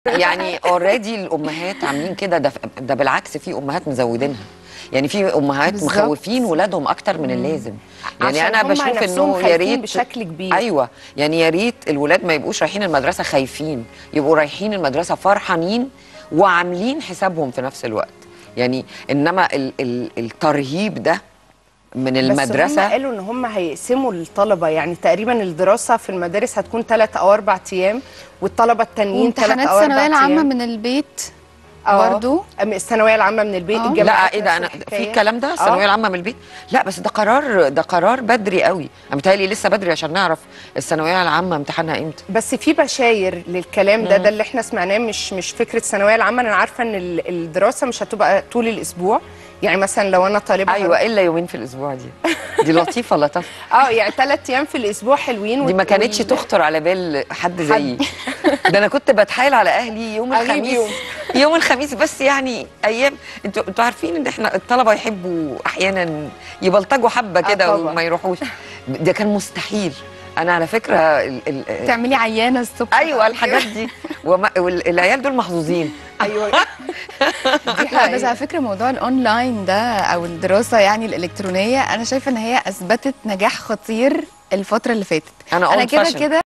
يعني اوريدي الامهات عاملين كده ده ده بالعكس في امهات مزودينها يعني في امهات بالظبط. مخوفين ولادهم اكتر من اللازم يعني عشان انا هم بشوف نفسهم انه يا خايفين ريت بشكل كبير. ايوه يعني يا ريت الولاد ما يبقوش رايحين المدرسه خايفين يبقوا رايحين المدرسه فرحانين وعاملين حسابهم في نفس الوقت يعني انما ال ال الترهيب ده من بس هم المدرسه قالوا ان هم هيقسموا الطلبه يعني تقريبا الدراسه في المدارس هتكون ثلاث او اربع ايام والطلبه التانيين ثلاث وامتحانات او اربع الثانويه العامه ايام من البيت آه. برضو أم- الثانويه العامه من البيت آه. الجامعات لا ايه ده نفس انا في الحكاية. الكلام ده آه. الثانويه العامه من البيت لا بس ده قرار ده قرار بدري قوي انا متهيألي لسه بدري عشان نعرف الثانويه العامه امتحانها امتى بس في بشاير للكلام ده ده اللي احنا سمعناه مش مش فكره الثانويه العامه انا عارفه ان ال- الدراسه مش هتبقى طول الاسبوع يعني مثلا لو انا طالبه ايوه الا يومين في الاسبوع دي دي لطيفه لطيفه اه يعني ثلاث ايام في الاسبوع حلوين دي ما وال- كانتش وال- تخطر على بال حد زيي ده انا كنت بتحايل على اهلي يوم أغيب الخميس يوم. يوم الخميس بس يعني ايام انتوا انتوا عارفين ان احنا الطلبه يحبوا احيانا يبلطجوا حبه آه كده طبعاً. وما يروحوش ده كان مستحيل انا على فكره ال ال تعملي عيانه الصبح ايوه الحاجات دي وما- والعيال دول محظوظين ايوه دي لا بس حقيقة. على فكره موضوع الاونلاين ده او الدراسه يعني الالكترونيه انا شايفه ان هي اثبتت نجاح خطير الفتره اللي فاتت انا انا old كده fashioned. كده